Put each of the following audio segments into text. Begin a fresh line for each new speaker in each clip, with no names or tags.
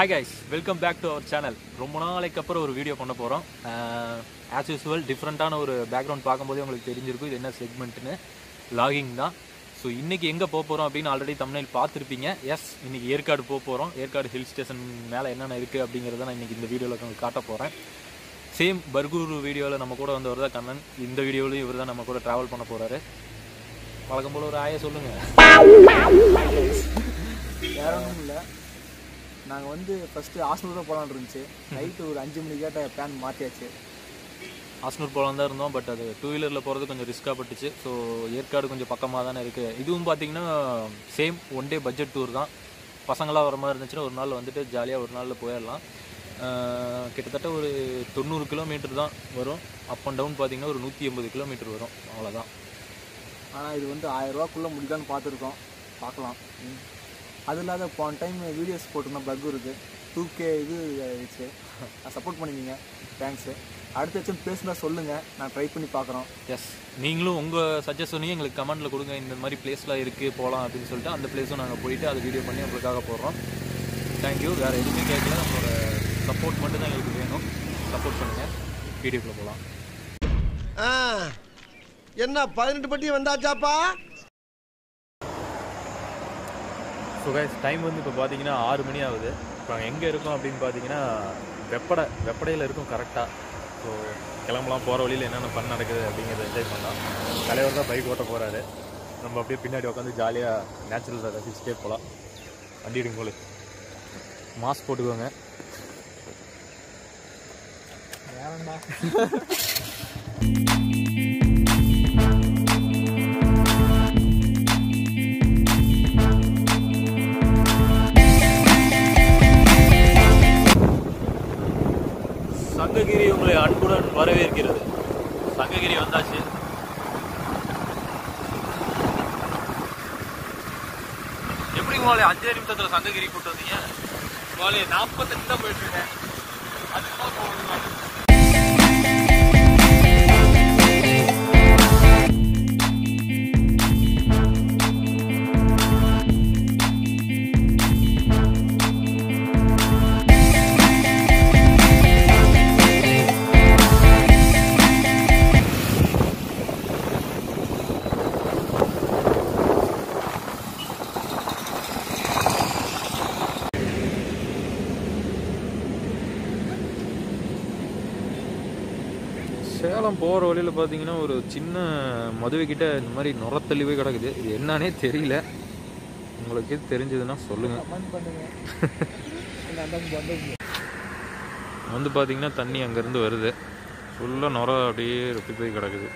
Hi guys welcome back to our channel ரொம்ப நாளைக்கு அப்புறம் ஒரு வீடியோ பண்ண போகிறோம் ஆஸ் யூஸ்வல் டிஃப்ரெண்ட்டான ஒரு பேக்ரவுண்ட் பார்க்கும்போதே உங்களுக்கு தெரிஞ்சிருக்கும் இது என்ன செக்மெண்ட்னு லாகிங் தான் ஸோ இன்றைக்கி எங்கே போக போகிறோம் அப்படின்னு ஆல்ரெடி தமிழில் பார்த்துருப்பீங்க எஸ் இன்றைக்கி ஏற்காடு போக போகிறோம் ஏற்காடு ஹில் ஸ்டேஷன் மேலே என்னென்ன இருக்குது அப்படிங்கிறத நான் இன்றைக்கி இந்த வீடியோவில் உங்களுக்கு காட்ட போகிறேன் சேம் பர்கூர் வீடியோவில் நம்ம கூட வந்து வரதா கண்ணன் இந்த வீடியோவிலையும் இவர் தான் நம்ம கூட ட்ராவல் பண்ண போகிறாரு வழக்கம் போல் ஒரு ஆய சொல்லுங்கள்
வேற ஒன்றும் இல்லை நாங்கள் வந்து ஃபஸ்ட்டு ஹாஸ்டல் தான் போகலான்னு இருந்துச்சு நைட்டு ஒரு அஞ்சு மணி கேட்ட பிளான் மாற்றியாச்சு
ஆஸ்னூர் போகலாம் தான் இருந்தோம் பட் அது டூ வீலரில் போகிறது கொஞ்சம் ரிஸ்க்காக பட்டுச்சு ஸோ ஏற்காடு கொஞ்சம் பக்கமாக தானே இருக்குது இதுவும் பார்த்தீங்கன்னா same one day budget tour தான் பசங்களாக வர மாதிரி இருந்துச்சுன்னா ஒரு நாள் வந்துட்டு ஜாலியாக ஒரு நாளில் போயிடலாம் ஆஹ் கிட்டத்தட்ட ஒரு தொண்ணூறு கிலோமீட்டர் தான் வரும் அப் அண்ட் டவுன் பார்த்தீங்கன்னா ஒரு நூற்றி எண்பது கிலோமீட்டர் வரும் அவ்வளோதான்
ஆனால் இது வந்து ஆயிரரூவாக்குள்ளே முடிக்கலான்னு பார்த்துருக்கோம் பார்க்கலாம் ம். அது இல்லாத போன டைம் வீடியோஸ் போட்டிருந்தோம் பக் இருக்குது டூ கே இது ஆயிடுச்சு சப்போர்ட் பண்ணிக்கிங்க தேங்க்ஸு அடுத்த வச்சும் பேசுனா சொல்லுங்கள் நான் ட்ரை பண்ணி பார்க்குறோம்
எஸ் நீங்களும் உங்கள் சஜஷனையும் எங்களுக்கு கமெண்ட்டில் கொடுங்க இந்த மாதிரி பிளேஸ்லாம் இருக்குது போகலாம் அப்படின்னு சொல்லிட்டு அந்த பிளேஸும் நாங்கள் போயிட்டு அதை வீடியோ பண்ணி உங்களுக்காக போடுறோம் தேங்க்யூ வேறு எதுவுமே கேட்கல நம்மளோட சப்போர்ட் மட்டும் தான் எங்களுக்கு வேணும் சப்போர்ட் பண்ணுங்கள் வீடியோக்குள்ளே போகலாம்
ஆ, என்ன பதினெட்டு பட்டி வந்தாச்சாப்பா
ஸோ கைஸ் டைம் வந்து இப்போ பார்த்தீங்கன்னா ஆறு மணி ஆகுது இப்போ நாங்கள் எங்கே இருக்கோம் அப்படின்னு பார்த்தீங்கன்னா வெப்படை வெப்படையில் இருக்கும் கரெக்டாக ஸோ கிளம்பலாம் போகிற வழியில் என்னென்ன பண்ண நடக்குது அப்படிங்கிறத என்ஜாய் பண்ணலாம் தலைவர் தான் பைக் ஓட்ட போகிறாரு நம்ம அப்படியே பின்னாடி உட்காந்து ஜாலியாக நேச்சுரல் ரசிச்சுட்டே போகலாம் வண்டி எடுங்க போல மாஸ்க் போட்டுக்கோங்க சங்ககிரி உங்களை அன்புடன் வரவேற்கிறது சங்ககிரி வந்தாச்சு எப்படி உங்களை அஞ்சே நிமிஷத்துல சங்ககிரி கூட்டு வந்தீங்க உங்களை நாற்பத்தெட்டு தான் போயிட்டு இருக்கேன் அதுக்கு போகணும் சேலம் போகிற வழியில் பார்த்தீங்கன்னா ஒரு சின்ன மதுவை கிட்ட இந்த மாதிரி நுரத்தள்ளி போய் கிடக்குது இது என்னன்னே தெரியல உங்களுக்கு தெரிஞ்சதுன்னா சொல்லுங்கள்
கமெண்ட் பண்ணுங்கள் எங்கள் அந்த வந்து
வந்து பார்த்தீங்கன்னா தண்ணி அங்கேருந்து வருது ஃபுல்லாக நுர அப்படியே ரொப்பி போய் கிடக்குது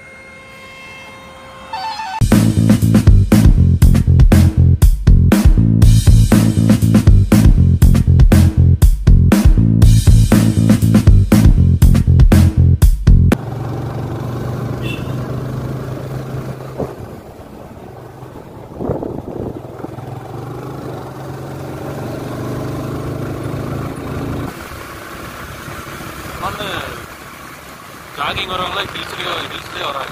வந்து ஜாகிங் வரவங்களாம் ஹில்ஸ்லேயே ஹில்ஸ்லேயே வராங்க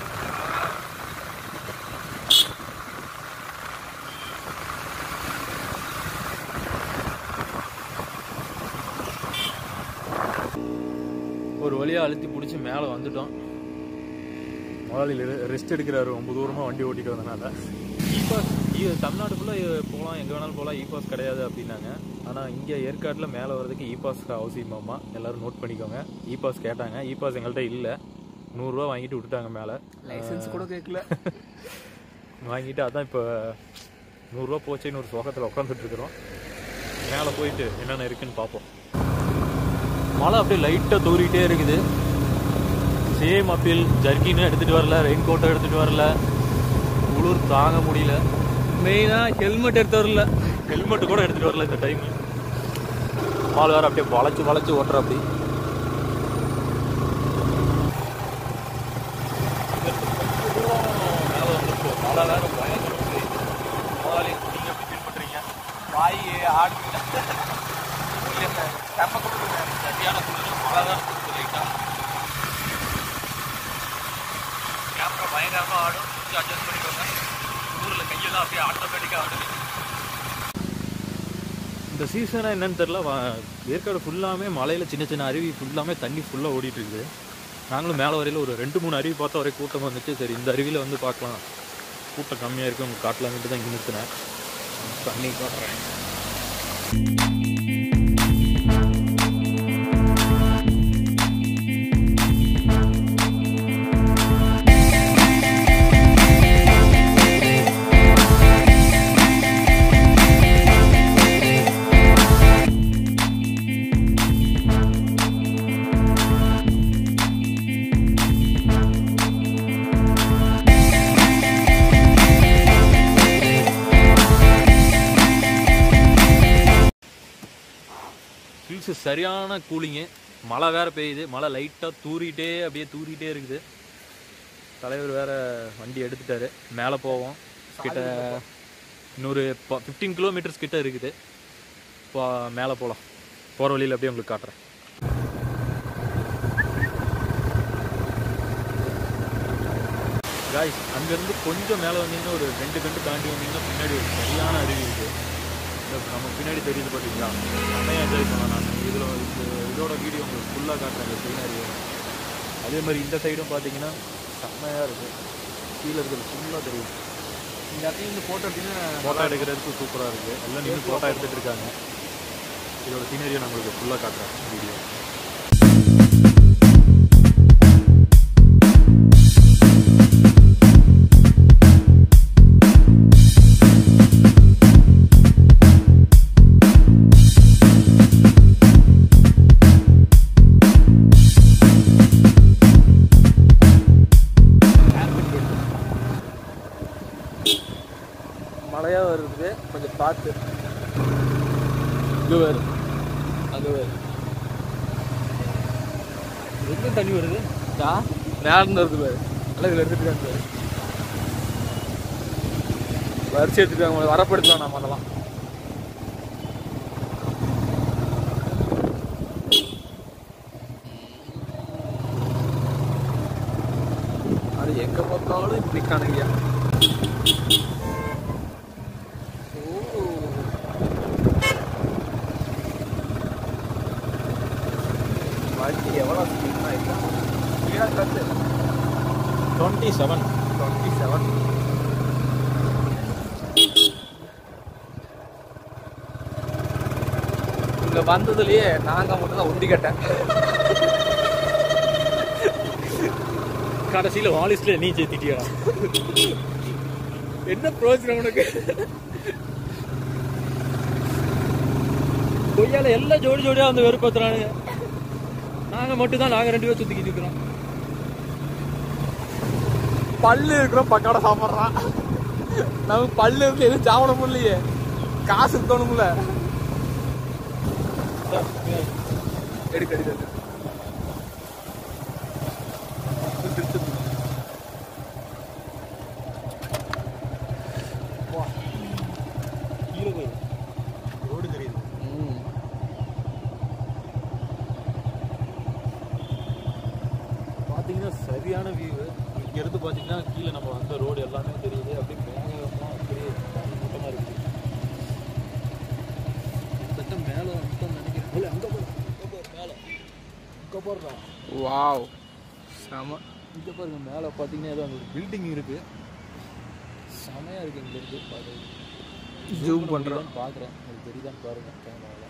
ஒரு வழியாக அழுத்தி பிடிச்சி மேலே வந்துட்டோம் முதலாளி ரெஸ்ட் எடுக்கிறாரு ரொம்ப தூரமாக வண்டி ஓட்டிட்டு வந்தனால இ பாஸ் தமிழ்நாட்டுக்குள்ளே போகலாம் எங்கே வேணாலும் போகலாம் இ பாஸ் கிடையாது அப்படின்னாங்க ஆனால் இங்கே ஏற்காட்டில் மேலே வர்றதுக்கு இ பாஸ் அவசியமாமா எல்லாரும் நோட் பண்ணிக்கோங்க இ பாஸ் கேட்டாங்க இ பாஸ் எங்கள்கிட்ட இல்லை நூறுரூவா வாங்கிட்டு விட்டுட்டாங்க மேலே
லைசன்ஸ் கூட கேட்கல
வாங்கிட்டு அதான் இப்போ நூறுரூவா போச்சேன்னு ஒரு சோகத்தில் உட்காந்துட்டு இருக்கிறோம் மேலே போயிட்டு என்னென்ன இருக்குன்னு பார்ப்போம் மழை அப்படியே லைட்டாக தூரிக்கிட்டே இருக்குது சேம் அப்பீல் ஜர்க்கினும் எடுத்துகிட்டு வரல ரெயின் கோட்டும் எடுத்துகிட்டு வரல குளிர் தாங்க முடியல
மெயினாக ஹெல்மெட் எடுத்து வரல
ஹெல்மெட் கூட எடுத்துகிட்டு வரல இந்த டைம் பால் வேறு அப்படியே வளைச்சு வளைச்சு ஓட்டுற அப்படி மேலே வந்துருக்கோம் மழை வேறு பயங்கர முதலாளி நீங்கள் எப்படி ஃபீல் பண்ணுறீங்க
வாய் ஆடு
செம்ம கொடுக்குங்க சரியான குளிர் மழை தான் கொடுக்குது லைட்டாக கேமரா பயங்கரமாக ஆடும் கொஞ்சம் அட்ஜஸ்ட் பண்ணிக்கோங்க ஊரில் கையெல்லாம் அப்படியே ஆட்டோமேட்டிக்காக ஆடுது இந்த சீசனாக என்னன்னு தெரில ஏற்காடு ஃபுல்லாமே மலையில் சின்ன சின்ன அருவி ஃபுல்லாமே தண்ணி ஃபுல்லாக ஓடிட்டு இருக்குது நாங்களும் மேலே வரையில் ஒரு ரெண்டு மூணு அருவி பார்த்தா ஒரே கூட்டம் வந்துச்சு சரி இந்த அருவியில் வந்து பார்க்கலாம் கூட்டம் கம்மியாக இருக்குது உங்கள் காட்டலாங்கிட்டு தான் இங்கே நிறுத்தினேன் தண்ணி காட்டுறேன் ஹில்ஸு சரியான கூலிங்கு மழை வேற பெய்யுது மழை லைட்டாக தூறிட்டே அப்படியே தூறிட்டே இருக்குது தலைவர் வேற வண்டி எடுத்துட்டாரு மேலே போவோம் கிட்ட இன்னொரு ஃபிஃப்டீன் கிலோமீட்டர்ஸ் கிட்ட இருக்குது இப்போ மேலே போகலாம் போகிற வழியில் அப்படியே உங்களுக்கு காட்டுறேன் காய்ஸ் அங்கேருந்து கொஞ்சம் மேலே வந்தீங்கன்னா ஒரு ரெண்டு கண்டு தாண்டி வந்தீங்கன்னா பின்னாடி ஒரு சரியான அருவி இருக்குது இந்த நம்ம பின்னாடி தெரியுது பார்த்தீங்களா நிறைய என்ஜாய் பண்ணலாம் நான் இதில் இந்த இதோட வீடியோ உங்களுக்கு ஃபுல்லாக காட்டுறேன் இந்த சீனரியை அதே மாதிரி இந்த சைடும் பார்த்தீங்கன்னா செம்மையாக இருக்குது கீழே இருக்கிறது ஃபுல்லாக தெரியும்
இந்த இடத்துல இருந்து ஃபோட்டோ எடுத்தீங்கன்னா
ஃபோட்டோ எடுக்கிறதுக்கு சூப்பராக இருக்குது எல்லாம் நின்று ஃபோட்டோ எடுத்துகிட்டு இருக்காங்க இதோட சீனரியை நான் உங்களுக்கு ஃபுல்லாக காட்டுறேன் வீடியோ
மழையாக வருது கொஞ்சம் பார்த்து இங்கே வேறு அங்கே வேறு
எங்கே தண்ணி வருது
யா நேரம் வருது பாரு நல்லா இதில் எடுத்துட்டு பாரு வரிசை எடுத்துட்டாங்க வரப்படுத்துவாங்க நம்ம அதெல்லாம் அது எங்க பார்த்தாலும் இப்படி காணுங்க வண்டி எவ்வளோ ஸ்பீடாக இருக்கும் ஸ்பீடாக கற்று
டுவெண்ட்டி செவன்
டுவெண்ட்டி செவன் இங்க வந்ததுலயே நாங்க மட்டும் தான் ஒண்டி கட்டேன்
கடைசியில் வாலிஸ்டில் நீ சேர்த்திட்டியா
என்ன பிரோஜனம் உனக்கு
கொய்யால எல்லாம் ஜோடி ஜோடியாக வந்து வெறுப்பத்துறானுங்க நாங்கள் மட்டும் தான் நாங்கள் ரெண்டு பேரும் சுற்றிக்கிட்டு இருக்கிறோம்
பல்லு இருக்கிறோம் பக்கோட சாப்பிட்றான் நமக்கு பல்லு இருக்கு எதுவும் சாப்பிட முடியலையே காசு இருக்கணும்ல எடுக்க எடுக்க எடுக்க.
கீழே போய் ரோடு தெரியுது
ம்.
பார்த்தீங்கன்னா சரியான வியூ இங்கேருந்து பார்த்தீங்கன்னா கீழே நம்ம வந்த ரோடு எல்லாமே தெரியுது அப்படியே மேகமாக அப்படியே கூட்டமாக இருக்குது கிட்டத்தட்ட மேலே வந்து நினைக்கிறேன் அங்கே போய் மேலே இங்கே போடுறான்
வாவ் செம
இங்கே பாருங்க மேலே பார்த்தீங்கன்னா ஏதோ அங்கே ஒரு பில்டிங் இருக்குது செமையாக இருக்குது இங்கேருந்து பார்க்குறது
Zoom பண்றேன்.
பார்க்குறேன் அது தெரியுதான்னு பாருங்க கேமராவில்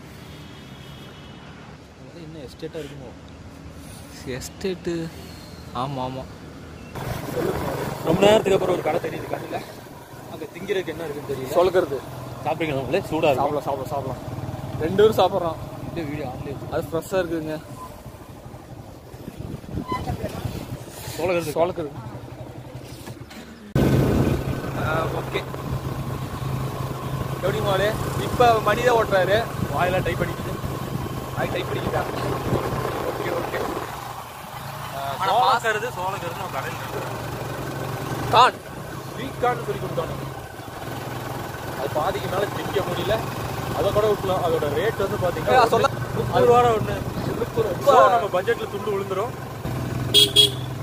இன்னும் எஸ்டேட்டாக இருக்குமோ
எஸ்டேட்டு ஆமாம் ஆமாம்
ரொம்ப நேரத்துக்கு அப்புறம் ஒரு கடை தெரியுது கண்ணில் அங்கே திங்கிறதுக்கு என்ன இருக்குன்னு தெரியல
சொல்கிறது
சாப்பிடுங்க நம்மளே சூடாக இருக்கும்
சாப்பிடலாம் சாப்பிடலாம் சாப்பிடலாம் ரெண்டு பேரும் சாப்பிட்றோம்
இந்த வீடியோ ஆன்லைன்
அது ஃப்ரெஷ்ஷாக இருக்குதுங்க
சோழகிறது
சோளக்கரு ஓகே எப்படி மாலே இப்போ மணி தான் ஓட்டுறாரு
வாயெல்லாம் டைப் அடிக்குது
அது டைப் பண்ணிக்கிட்டா ஓகே ஓகே
சோளக்கருது சோளக்கருது நம்ம கடையில் இருக்கு.
கான் ஸ்வீட் கான் சொல்லி கொடுத்தாங்க
அது பாதிக்கு மேலே திங்க முடியல அதை கூட விட்டுலாம் அதோட ரேட் வந்து
ஏய்,
பார்த்தீங்கன்னா
சொல்ல-
முப்பது ரூபா ஒன்று
முப்பது
ஸோ
ரூபா.
நம்ம பட்ஜெட்டில் துண்டு விழுந்துரும்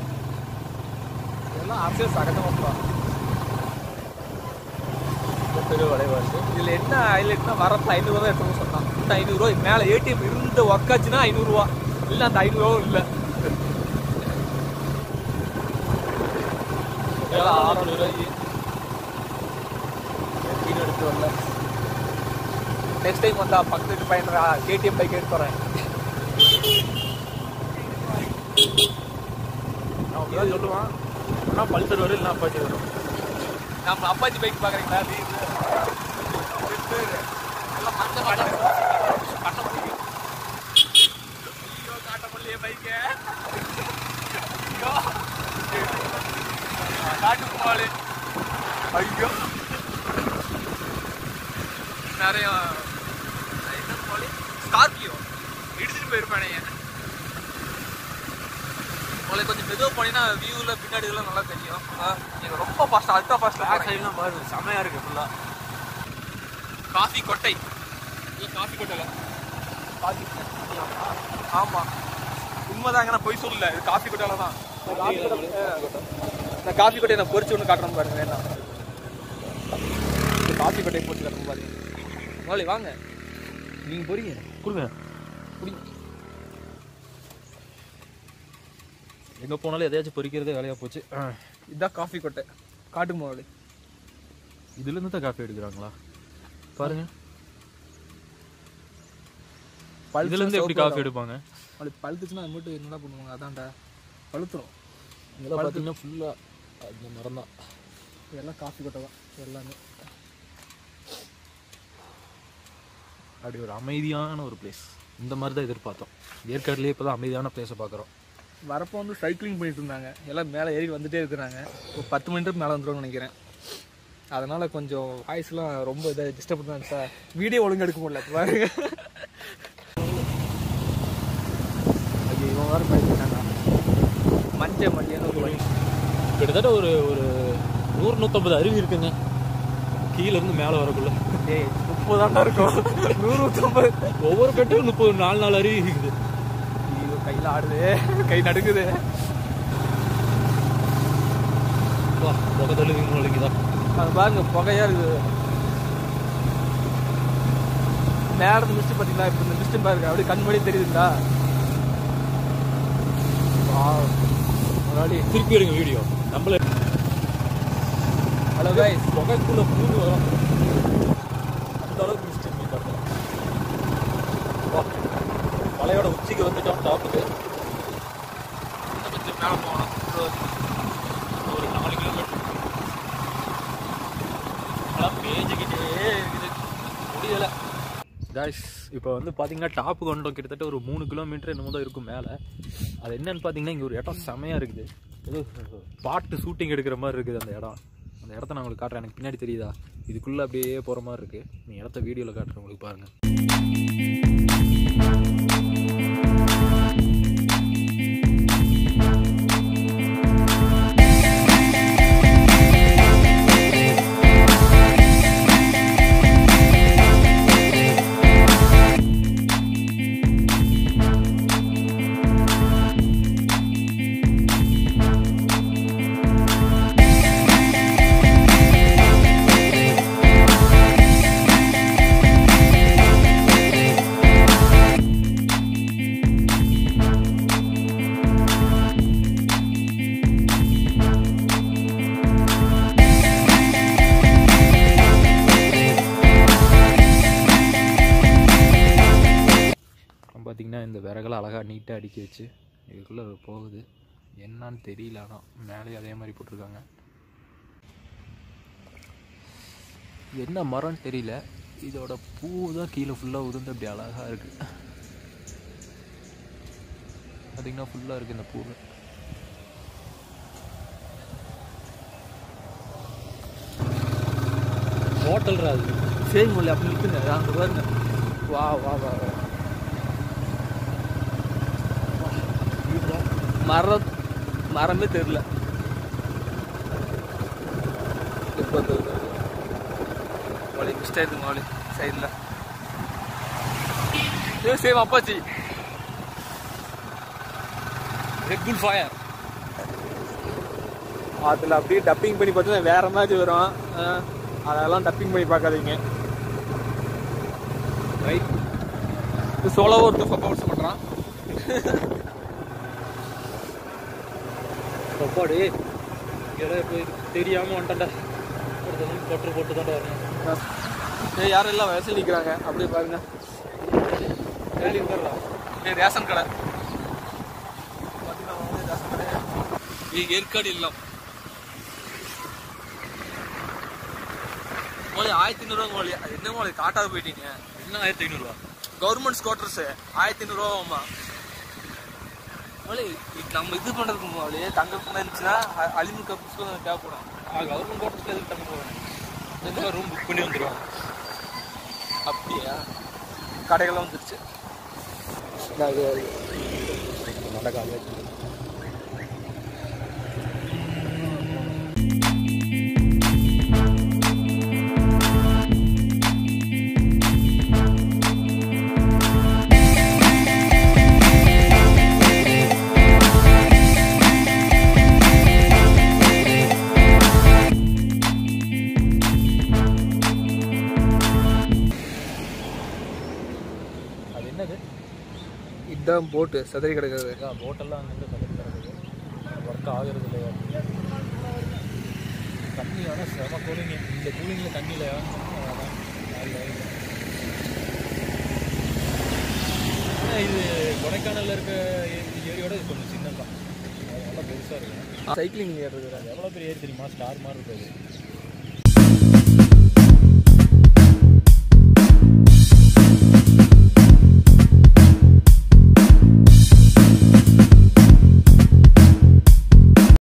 இதெல்லாம் அரசியல் சகஜமாப்பா
தெரு வலைவாசி
இதில் என்ன ஹைலைட்னா வரப்ப ஐநூறுவா தான் எடுத்து சொன்னான் இந்த ஐநூறுரூவா மேலே ஏடிஎம் இருந்த ஒர்க்காச்சுன்னா ஐநூறுரூவா இல்லை அந்த ஐநூறுரூவாவும் இல்லை ஆறுநூறு ரூபாய்க்கு எடுத்து வரல நெக்ஸ்ட் டைம் வந்தா பக்கத்து பையன் கேடிஎம் பைக் எடுத்து வரேன்
அவன் அப்படிதான் சொல்லுவான் ஆனால் பல்சர் வரும் இல்லை அப்பாச்சி வரும்
நம்ம அப்பாச்சி பைக் பார்க்குறீங்களா எல்லாம் மஞ்ச மாட்டேன் பண்ண முடியும் ஐயோ காட்ட முடியல பைக்கை ஐயோ காட்டு போவாளே ஐயோ நிறைய என்ன போலே ஸ்கார்பியோ இடிச்சிட்டு போயிருப்பானே உங்களுக்கு கொஞ்சம் மெதுவாக போனீங்கன்னா வியூவில் பின்னாடி எல்லாம் நல்லா தெரியும் நீங்கள் ரொம்ப ஃபாஸ்ட்டாக அல்ட்ரா
பேக்
ஃபாஸ்ட்டாக
சைட்லாம் பாரு செமையாக இருக்கு ஃபுல்லாக
காஃபி கொட்டை நீ காஃபி கொட்டைல காஃபி ஆமாம் உண்மைதாங்க நான் பொய் சொல்லல இது காஃபி கொட்டையில தான் இந்த காஃபி கொட்டை இந்த காஃபி கொட்டையை நான் பொறிச்சு ஒன்று காட்டுறேன் பாருங்க வேண்டாம் இந்த காஃபி கொட்டையை பொறிச்சு காட்டுறேன் பாருங்க முதலாளி வாங்க
நீங்கள் போறீங்க கொடுங்க
குடிங்க
எங்கே போனாலும் எதையாச்சும் பொறிக்கிறதே வேலையாக போச்சு
இதுதான் காஃபி கொட்டை காட்டு முதலாளி
இதுலேருந்து தான் காஃபி எடுக்கிறாங்களா பாருங்க இதுலேருந்து எப்படி காஃபி எடுப்பாங்க
அது பழுத்துச்சுன்னா அது மட்டும் என்னடா பண்ணுவாங்க அதான்டா பழுத்துரும்
இதெல்லாம் பார்த்தீங்கன்னா ஃபுல்லாக அந்த மரம் தான்
இதெல்லாம் காஃபி கொட்டை தான் எல்லாமே
அப்படி ஒரு அமைதியான ஒரு பிளேஸ் இந்த மாதிரி தான் எதிர்பார்த்தோம் ஏற்காடுலேயே இப்போ தான் அமைதியான பிளேஸை பார்க்குறோம்
வரப்போ வந்து சைக்கிளிங் பண்ணிட்டு இருந்தாங்க எல்லாம் மேலே ஏறி வந்துட்டே இருக்கிறாங்க ஒரு பத்து மினிட்டுக்கு மேலே வந்துடும் நினைக்கிறேன் அதனால் கொஞ்சம் வாய்ஸ்லாம் ரொம்ப இதாக டிஸ்டர்ப் தான் சார் வீடியோ ஒழுங்கு எடுக்க முடியல இப்ப பாருங்க ஐயோ இவன் வேறு பண்ணிட்டாங்க மஞ்சள் மல்லியான ஒரு வழி
கிட்டத்தட்ட ஒரு ஒரு நூறு நூற்றம்பது அருவி இருக்குங்க கீழ இருந்து மேலே வரக்குள்ள
ஏய் முப்பதாண்டா இருக்கும் நூறு நூற்றம்பது
ஒவ்வொரு கட்டும் முப்பது நாலு நாலு அருவி இருக்குது
ஐயோ கையில் ஆடுது கை நடுங்குது
வா புகை தள்ளுவீங்க உங்களுக்கு தான்
அது பாருங்க புகையா இருக்குது மேடம் மிஸ்ட் பார்த்தீங்களா இப்போ இந்த மிஸ்ட் பாருங்க அப்படியே கண் முன்னாடி தெரியுதுங்களா முன்னாடி
திருப்பி எடுங்க வீடியோ நம்மள
ஹலோ கைஸ்
புகைக்குள்ள பூந்து வரும் அந்த அளவுக்கு மிஸ்டேக் பார்த்தோம் வா மலையோட உச்சிக்கு வந்துட்டோம் டாப்புக்கு
இன்னும் கொஞ்சம் மேலே போகணும்
ஒரு நாலு கிலோமீட்டர் எல்லாம் பேஞ்சுக்கிட்டே இருக்குது முடியலை காய்ஸ் இப்போ வந்து பார்த்தீங்கன்னா டாப்புக்கு வந்துட்டோம் கிட்டத்தட்ட ஒரு மூணு கிலோமீட்டர் என்னமோ தான் இருக்கும் மேலே அது என்னன்னு பார்த்தீங்கன்னா இங்கே ஒரு இடம் செமையாக இருக்குது ஏதோ பாட்டு ஷூட்டிங் எடுக்கிற மாதிரி இருக்குது அந்த இடம் அந்த இடத்த நான் உங்களுக்கு காட்டுறேன் எனக்கு பின்னாடி தெரியுதா இதுக்குள்ளே அப்படியே போகிற மாதிரி இருக்குது நீ இடத்த வீடியோவில் காட்டுறேன் உங்களுக்கு பாருங்கள் அப்புறம் பார்த்தீங்கன்னா இந்த விறகெல்லாம் அழகாக நீட்டாக அடுக்கி வச்சு இதுக்குள்ளே போகுது என்னன்னு தெரியல ஆனால் மேலேயும் அதே மாதிரி போட்டிருக்காங்க என்ன மரம்னு தெரியல இதோட பூ தான் கீழே ஃபுல்லாக உதிர்ந்து அப்படி அழகாக இருக்குது பார்த்தீங்கன்னா ஃபுல்லாக இருக்குது இந்த பூ ஹோட்டல் அது
சரி முல்லை அப்படி நிற்குங்க அங்கே பாருங்க வா வா வா வா மரம் மரமே தெரில இப்போ மொழி மிஸ்டேக் மொழி சைடில் ஏ same Apache
Red Bull fire
அதில் அப்படியே டப்பிங் பண்ணி பார்த்தீங்கன்னா வேற மாதிரி வரும் ஆ, அதெல்லாம் டப்பிங் பண்ணி பார்க்காதீங்க
ரைட்
இது சோலோவாக ஒருத்தர் பர்ஃபார்மன்ஸ் பண்ணுறான்
அப்பாடி இடம் போய் தெரியாமல் வந்துட்டேன்டா ஒருத்தவங்க கொட்டர் போட்டு தான் வரணும்
ஏய் யாரும் எல்லாம் வயசில் நிற்கிறாங்க அப்படியே பாருங்க
வேலி வந்துடுறா
ஏய் ரேஷன் கடை பார்த்தீங்கன்னா வந்து ரேஷன் கடை ஏய் ஏற்காடு இல்லம் மொழி ஆயிரத்தி ஐநூறுவா மொழி அது என்ன மொழி காட்டாத போயிட்டீங்க
என்ன ஆயிரத்தி ஐநூறுரூவா
கவர்மெண்ட் ஸ்குவாட்டர்ஸ் ஆயிரத்தி ஐநூறுரூவாமா மொழி நம்ம இது பண்ணுறதுக்கு மொழி தங்க பண்ண இருந்துச்சுன்னா அலிமு கப்ஸ் தேவைப்படும்
கவர்மெண்ட் குவார்ட்டர்ஸில் எதுக்கு தங்க போவேன் எதுவும் ரூம் புக் பண்ணி வந்துடுவாங்க
அப்படியா கடைகள்லாம் வந்துருச்சு
நடக்காது அது என்னது
இதுதான் போட்டு சதறி கிடக்குது
அதான் போட்டெல்லாம் அங்கங்கே பக்கத்தில் இருக்குது ஒர்க் ஆகிறது இல்லையா தண்ணி ஆனால் செம கூலிங்க இந்த கூலிங்கில் தண்ணியில் ஆனால் இது கொடைக்கானலில் இருக்க ஏ- ஏரியோட இது கொஞ்சம் சின்னது தான் நல்லா பெருசாக இருக்கும்
சைக்கிளிங் ஏறுறது
அது எவ்வளோ பெரிய ஏரி தெரியுமா ஸ்டார் மாதிரி இருக்குது